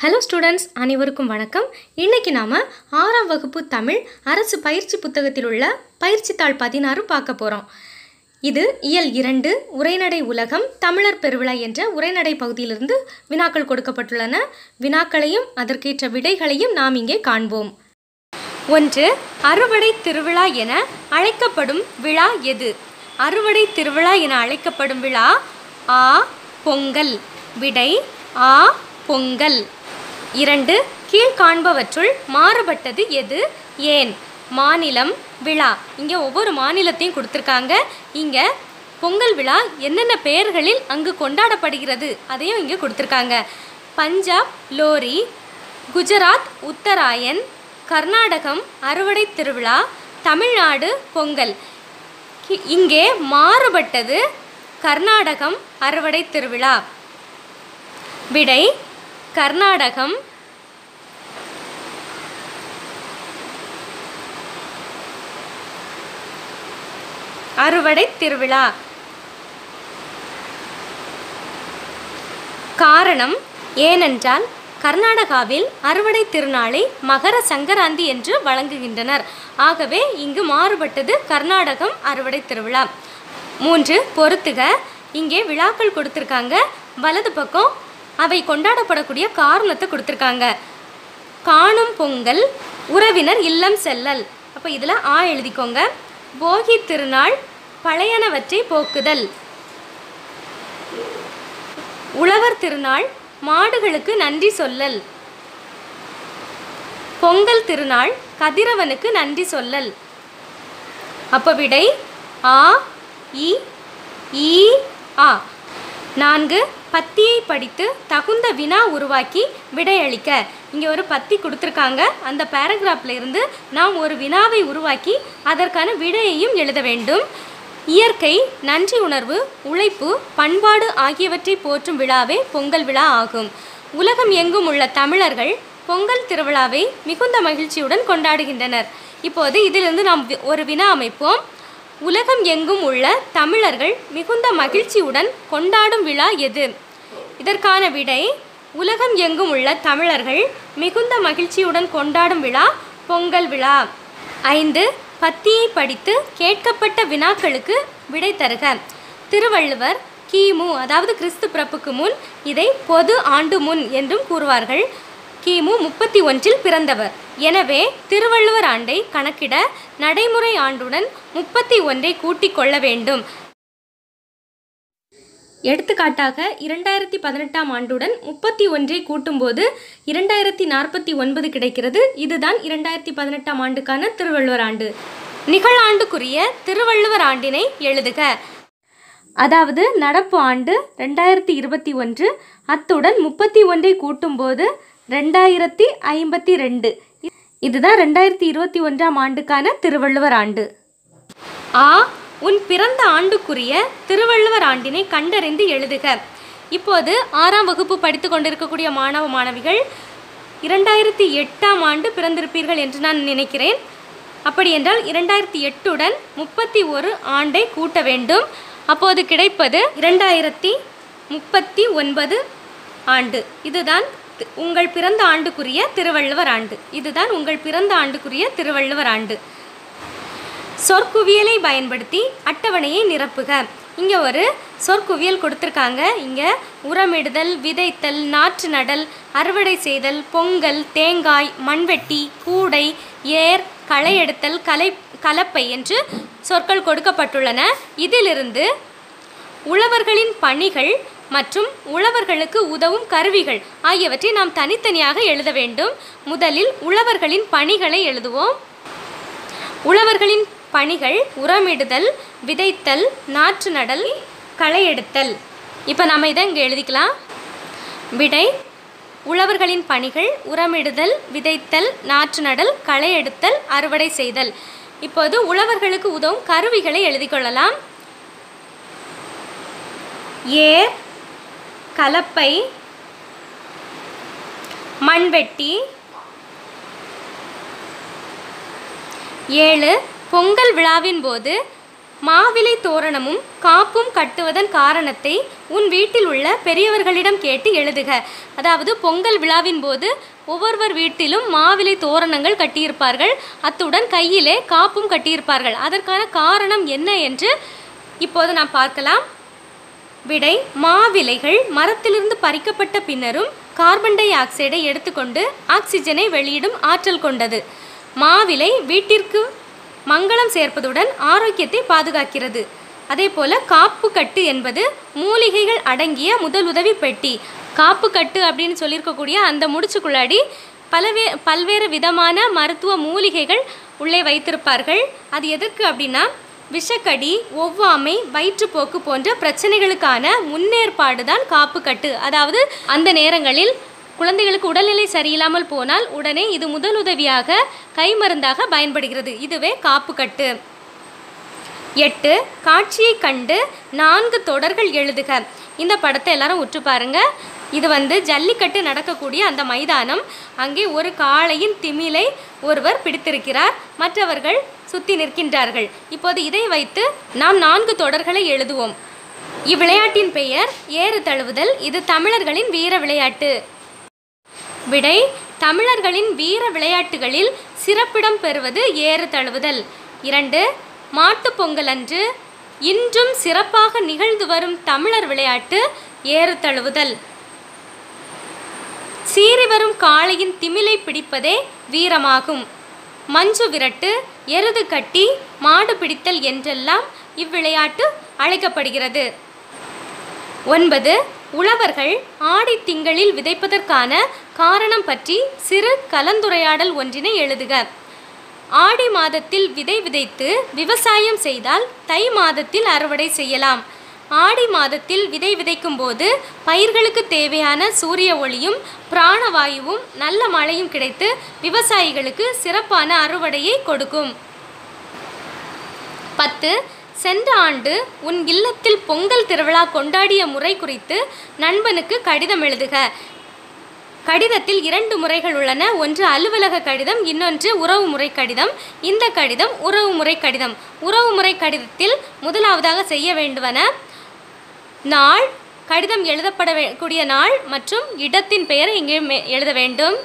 hello students அனைவருக்கும் வணக்கம் இன்னைக்கு நாம் ஆறாம் வகுப்பு தமிழ் அரசு பயிற்சி புத்தகத்தில் உள்ள பயிற்சித்தாள் பதினாறு பார்க்க போகிறோம் இது இயல் இரண்டு உரைநடை உலகம் தமிழர் பெருவிழா என்ற உரைநடை பகுதியிலிருந்து வினாக்கள் கொடுக்கப்பட்டுள்ளன வினாக்களையும் அதற்கேற்ற விடைகளையும் நாம் இங்கே காண்போம் ஒன்று அறுவடை திருவிழா என அழைக்கப்படும் விழா எது அறுவடை திருவிழா என அழைக்கப்படும் விழா ஆ பொங்கல் விடை ஆ பொங்கல் இரண்டு கீழ்காண்பவற்றுள் மாறுபட்டது எது ஏன் மாநிலம் விழா இங்கே ஒவ்வொரு மாநிலத்தையும் கொடுத்துருக்காங்க இங்கே பொங்கல் விழா என்னென்ன பெயர்களில் அங்கு கொண்டாடப்படுகிறது அதையும் இங்கே கொடுத்துருக்காங்க பஞ்சாப் லோரி குஜராத் உத்தராயன் கர்நாடகம் அறுவடை திருவிழா தமிழ்நாடு பொங்கல் கி- இங்கே மாறுபட்டது கர்நாடகம் அறுவடை திருவிழா விடை கர்நாடகம் அறுவடை திருவிழா காரணம் ஏனென்றால் கர்நாடகாவில் அறுவடை திருநாளை மகர சங்கராந்தி என்று வழங்குகின்றனர் ஆகவே இங்கு மாறுபட்டது கர்நாடகம் அறுவடை திருவிழா மூன்று பொறுத்துக இங்கே விழாக்கள் கொடுத்துருக்காங்க வலது பக்கம் அவை கொண்டாடப்படக்கூடிய காரணத்தை கொடுத்துருக்காங்க காணும் பொங்கல் உறவினர் இல்லம் செல்லல் அப்போ இதில் ஆ எழுதிக்கோங்க போகி திருநாள் பழையனவற்றை போக்குதல் உழவர் திருநாள் மாடுகளுக்கு நன்றி சொல்லல் பொங்கல் திருநாள் கதிரவனுக்கு நன்றி சொல்லல் அப்ப விடை ஆ இ ஈ ஆ நான்கு பத்தியை படித்து தகுந்த வினா உருவாக்கி விடையளிக்க இங்கே ஒரு பத்தி கொடுத்துருக்காங்க அந்த பேராகிராஃப்ல இருந்து நாம் ஒரு வினாவை உருவாக்கி அதற்கான விடையையும் எழுத வேண்டும் இயற்கை நன்றி உணர்வு உழைப்பு பண்பாடு ஆகியவற்றை போற்றும் விழாவே பொங்கல் விழா ஆகும் உலகம் எங்கும் உள்ள தமிழர்கள் பொங்கல் திருவிழாவை மிகுந்த மகிழ்ச்சியுடன் கொண்டாடுகின்றனர் இப்போது இதிலிருந்து நாம் வி- ஒரு வினா அமைப்போம் உலகம் எங்கும் உள்ள தமிழர்கள் மிகுந்த மகிழ்ச்சியுடன் கொண்டாடும் விழா எது இதற்கான விடை உலகம் எங்கும் உள்ள தமிழர்கள் மிகுந்த மகிழ்ச்சியுடன் கொண்டாடும் விழா பொங்கல் விழா ஐந்து பத்தியை படித்து கேட்கப்பட்ட வினாக்களுக்கு விடை தருக திருவள்ளுவர் கிமு அதாவது கிறிஸ்து பிறப்புக்கு முன் இதை பொது ஆண்டு முன் என்றும் கூறுவார்கள் கிமு முப்பத்தி ஒன்றில் பிறந்தவர் எனவே திருவள்ளுவர் ஆண்டை கணக்கிட நடைமுறை ஆண்டுடன் முப்பத்தி ஒன்றை கூட்டிக் கொள்ள வேண்டும் எடுத்துக்காட்டாக இரண்டாயிரத்தி பதினெட்டாம் ஆண்டுடன் முப்பத்தி ஒன்றை கூட்டும்போது இரண்டாயிரத்தி நாற்பத்தி ஒன்பது கிடைக்கிறது இதுதான் இரண்டாயிரத்தி பதினெட்டாம் ஆண்டுக்கான திருவள்ளுவர் ஆண்டு நிகழாண்டுக்குரிய திருவள்ளுவர் ஆண்டினை எழுதுக அதாவது நடப்பு ஆண்டு ரெண்டாயிரத்தி இருபத்தி ஒன்று அத்துடன் முப்பத்தி ஒன்றை கூட்டும்போது ரெண்டாயிரத்தி ஐம்பத்தி ரெண்டு இதுதான் ரெண்டாயிரத்தி இருபத்தி ஒன்றாம் ஆண்டுக்கான திருவள்ளுவர் ஆண்டு ஆ உன் பிறந்த ஆண்டுக்குரிய திருவள்ளுவர் ஆண்டினை கண்டறிந்து எழுதுக இப்போது ஆறாம் வகுப்பு படித்து கொண்டிருக்கக்கூடிய மாணவ மாணவிகள் இரண்டாயிரத்தி எட்டாம் ஆண்டு பிறந்திருப்பீர்கள் என்று நான் நினைக்கிறேன் அப்படி என்றால் இரண்டாயிரத்தி எட்டுடன் முப்பத்தி ஒரு ஆண்டை கூட்ட வேண்டும் அப்போது கிடைப்பது இரண்டாயிரத்தி முப்பத்தி ஒன்பது ஆண்டு இதுதான் தி- உங்கள் பிறந்த ஆண்டுக்குரிய திருவள்ளுவர் ஆண்டு இதுதான் உங்கள் பிறந்த ஆண்டுக்குரிய திருவள்ளுவர் ஆண்டு சொற்குவியலை பயன்படுத்தி அட்டவணையை நிரப்புக இங்கே ஒரு சொற்குவியல் கொடுத்துருக்காங்க இங்கே உரமிடுதல் விதைத்தல் நாற்று நடல் அறுவடை செய்தல் பொங்கல் தேங்காய் மண்வெட்டி கூடை ஏர் களை எடுத்தல் கலை கலப்பை என்று சொற்கள் கொடுக்கப்பட்டுள்ளன இதிலிருந்து உழவர்களின் பணிகள் மற்றும் உழவர்களுக்கு உதவும் கருவிகள் ஆகியவற்றை நாம் தனித்தனியாக எழுத வேண்டும் முதலில் உழவர்களின் பணிகளை எழுதுவோம் உழவர்களின் பணிகள் உரமிடுதல் விதைத்தல் நாற்று நடல் களை எடுத்தல் இப்போ நம்ம இதை இங்கே எழுதிக்கலாம் விடை உழவர்களின் பணிகள் உரமிடுதல் விதைத்தல் நாற்று நடல் களை எடுத்தல் அறுவடை செய்தல் இப்போது உழவர்களுக்கு உதவும் கருவிகளை எழுதிக் கொள்ளலாம் ஏர் கலப்பை மண்வெட்டி ஏழு பொங்கல் விழாவின் போது மாவிலை தோரணமும் காப்பும் கட்டுவதன் காரணத்தை உன் வீட்டில் உள்ள பெரியவர்களிடம் கேட்டு எழுதுக அதாவது பொங்கல் விழாவின் போது ஒவ்வொருவர் வீட்டிலும் மாவிலை தோரணங்கள் கட்டியிருப்பார்கள் அத்துடன் கையிலே காப்பும் கட்டியிருப்பார்கள் அதற்கான காரணம் என்ன என்று இப்போது நாம் பார்க்கலாம் விடை மாவிலைகள் மரத்திலிருந்து பறிக்கப்பட்ட பின்னரும் கார்பன் டை ஆக்சைடை எடுத்துக்கொண்டு ஆக்சிஜனை வெளியிடும் ஆற்றல் கொண்டது மாவிலை வீட்டிற்கு மங்களம் சேர்ப்பதுடன் ஆரோக்கியத்தை பாதுகாக்கிறது அதே போல காப்பு கட்டு என்பது மூலிகைகள் அடங்கிய முதலுதவி பெட்டி காப்பு கட்டு அப்படின்னு சொல்லியிருக்கக்கூடிய அந்த முடிச்சுக்குள்ளாடி பலவே பல்வேறு விதமான மருத்துவ மூலிகைகள் உள்ளே வைத்திருப்பார்கள் அது எதற்கு அப்படின்னா விஷக்கடி ஒவ்வாமை வயிற்றுப்போக்கு போன்ற பிரச்சனைகளுக்கான முன்னேற்பாடு தான் காப்பு கட்டு அதாவது அந்த நேரங்களில் குழந்தைகளுக்கு உடல்நிலை சரியில்லாமல் போனால் உடனே இது முதலுதவியாக கைமருந்தாக பயன்படுகிறது இதுவே காப்பு கட்டு எட்டு காட்சியை கண்டு நான்கு தொடர்கள் எழுதுக இந்த படத்தை எல்லாரும் உற்று பாருங்க இது வந்து ஜல்லிக்கட்டு நடக்கக்கூடிய அந்த மைதானம் அங்கே ஒரு காளையின் திமிலை ஒருவர் பிடித்திருக்கிறார் மற்றவர்கள் சுத்தி நிற்கின்றார்கள் இப்போது இதை வைத்து நாம் நான்கு தொடர்களை எழுதுவோம் இவ்விளையாட்டின் பெயர் ஏறு தழுவுதல் இது தமிழர்களின் வீர விளையாட்டு விடை தமிழர்களின் வீர விளையாட்டுகளில் சிறப்பிடம் பெறுவது ஏறு தழுவுதல் இரண்டு மாட்டுப் பொங்கல் அன்று இன்றும் சிறப்பாக நிகழ்ந்து வரும் தமிழர் விளையாட்டு ஏறு தழுவுதல் சீறி வரும் காளையின் திமிலை பிடிப்பதே வீரமாகும் மஞ்சு விரட்டு எருது கட்டி மாடு பிடித்தல் என்றெல்லாம் இவ்விளையாட்டு அழைக்கப்படுகிறது ஒன்பது உழவர்கள் ஆடி திங்களில் விதைப்பதற்கான காரணம் பற்றி சிறு கலந்துரையாடல் ஒன்றினை எழுதுக ஆடி மாதத்தில் விதை விதைத்து விவசாயம் செய்தால் தை மாதத்தில் அறுவடை செய்யலாம் ஆடி மாதத்தில் விதை விதைக்கும் போது பயிர்களுக்கு தேவையான சூரிய ஒளியும் பிராணவாயுவும் நல்ல மழையும் கிடைத்து விவசாயிகளுக்கு சிறப்பான அறுவடையை கொடுக்கும் பத்து சென்ற ஆண்டு உன் இல்லத்தில் பொங்கல் திருவிழா கொண்டாடிய முறை குறித்து நண்பனுக்கு கடிதம் எழுதுக கடிதத்தில் இரண்டு முறைகள் உள்ளன ஒன்று அலுவலக கடிதம் இன்னொன்று உறவுமுறை கடிதம் இந்த கடிதம் உறவுமுறை கடிதம் உறவுமுறை கடிதத்தில் முதலாவதாக செய்ய வேண்டுவன நாள் கடிதம் எழுதப்பட வே- கூடிய நாள் மற்றும் இடத்தின் பெயரை இங்கே மே- எழுத வேண்டும்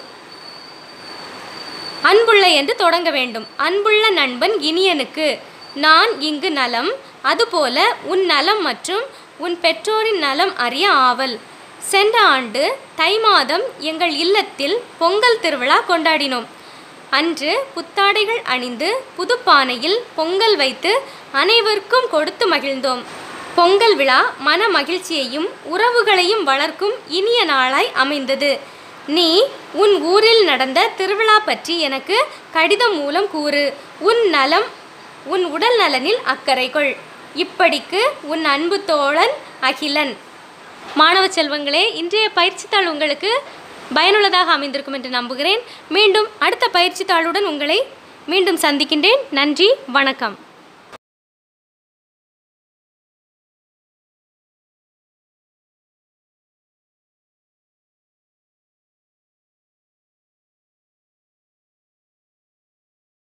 அன்புள்ள என்று தொடங்க வேண்டும் அன்புள்ள நண்பன் இனியனுக்கு நான் இங்கு நலம் அதுபோல உன் நலம் மற்றும் உன் பெற்றோரின் நலம் அறிய ஆவல் சென்ற ஆண்டு தை மாதம் எங்கள் இல்லத்தில் பொங்கல் திருவிழா கொண்டாடினோம் அன்று புத்தாடைகள் அணிந்து புதுப்பானையில் பொங்கல் வைத்து அனைவருக்கும் கொடுத்து மகிழ்ந்தோம் பொங்கல் விழா மன மகிழ்ச்சியையும் உறவுகளையும் வளர்க்கும் இனிய நாளாய் அமைந்தது நீ உன் ஊரில் நடந்த திருவிழா பற்றி எனக்கு கடிதம் மூலம் கூறு உன் நலம் உன் உடல் நலனில் அக்கறை கொள் இப்படிக்கு உன் அன்பு தோழன் அகிலன் மாணவ செல்வங்களே இன்றைய பயிற்சித்தாள் உங்களுக்கு பயனுள்ளதாக அமைந்திருக்கும் என்று நம்புகிறேன் மீண்டும் அடுத்த பயிற்சித்தாளுடன் உங்களை மீண்டும் சந்திக்கின்றேன் நன்றி வணக்கம்